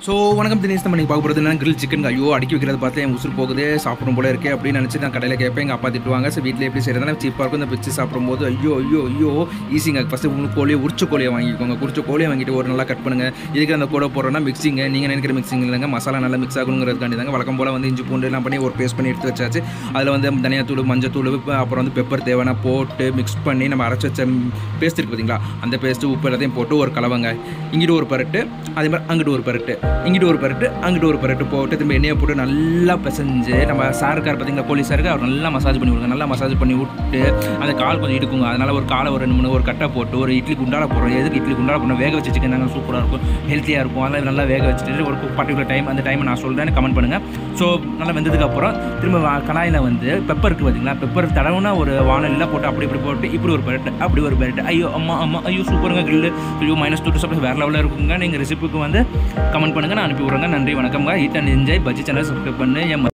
so வணக்கம் தினேஷ் நம்ம நீங்கள் பார்க்க போகிறது என்ன கிரில் சிக்கன் ஐயோ அடிக்கி வைக்கிறது பார்த்து என் உசுறு போகுது சாப்பிடும் போல இருக்கே அப்படின்னு நினச்சி நான் கடையில் கேட்பேன் எங்கள் அப்பா திட்டுவாங்க ஸோ வீட்டில் எப்படி செய்கிறதுனா சீப்பாக இருக்கும் இந்த பிச்சு சாப்பிடும்போது ஐயோ ஐயோ ஐயோ ஈஸிங்க ஃபஸ்ட்டு உங்களுக்கு கோழியை உரிச்ச கோழியை வாங்கிக்கோங்க குறிச்ச கோழியை வாங்கிட்டு ஒரு நல்லா கட் பண்ணுங்கள் இதுக்கு அந்த கூட போடுறோன்னா மிக்சிங்க நீங்கள் நினைக்கிற மிக்சிங் இல்லைங்க மசாலா நல்லா மிக்ஸ் ஆகணுங்கிறதுக்காண்டி தாங்க வழக்கம் போல் வந்து இஞ்சி பூண்டு எல்லாம் பண்ணி ஒரு பேஸ்ட் பண்ணி எடுத்து வச்சாச்சு அதில் வந்து தனியாத்தூள் மஞ்சத்தூள் அப்புறம் வந்து பெப்பர் தேவைன்னா போட்டு மிக்ஸ் பண்ணி நம்ம அரைச்சி வச்ச பேஸ்ட் இருக்குது பார்த்தீங்களா அந்த பேஸ்ட்டு உப்பு எல்லாத்தையும் போட்டு ஒரு கலவைங்க இங்கிட்டு ஒரு பரட்டு அதே மாதிரி அங்கிட்டு ஒரு பரட்டு இங்கிட்டு ஒரு பரட்டு அங்கிட்டு ஒரு பரட்டு போட்டு திரும்ப எண்ணெயை போட்டு நல்லா பிசைஞ்சு நம்ம சாருக்கார் பார்த்தீங்களா கோழி சாருக்கு அவர் நல்லா மசாஜ் பண்ணி விடுங்க நல்லா மசாஜ் பண்ணி விட்டு அந்த கால் கொஞ்சம் இடுக்குங்க அதனால் ஒரு காலை ஒரு ரெண்டு மூணு ஒரு கட்டை போட்டு ஒரு இட்லி குண்டால போடுறோம் எதுக்கு இட்லி குண்டால போடணும் வேக வச்சு சிக்கன் தாங்க சூப்பராக இருக்கும் ஹெல்த்தியாக இருக்கும் அதெல்லாம் நல்லா வேக வச்சுட்டு ஒரு பர்டிகுலர் டைம் அந்த டைமை நான் சொல்கிறேன் கமெண்ட் பண்ணுங்கள் ஸோ நல்லா வெந்ததுக்கப்புறம் திரும்ப வா- கடாயில் வந்து பெப்பர் இருக்குது பார்த்தீங்களா பெப்பர் தடவுனா ஒரு வானலில் போட்டு அப்படி இப்படி போட்டு இப்படி ஒரு பரட்டு அப்படி ஒரு பரட்டு ஐயோ அம்மா அம்மா ஐயோ சூப்பருங்க கிரில்லு ஐயோ மைனஸ் டூ சாப்பிட்டு வேறு லெவலில் இருக்குங்க நீங்கள் ரெசிபிக்கு வந்து கமெண்ட் பண்ணுங்கள் நான் அனுப்பி விட்றேங்க நன்றி வணக்கம்ங்க eat and enjoy bajji channel subscribe பண்ணு என்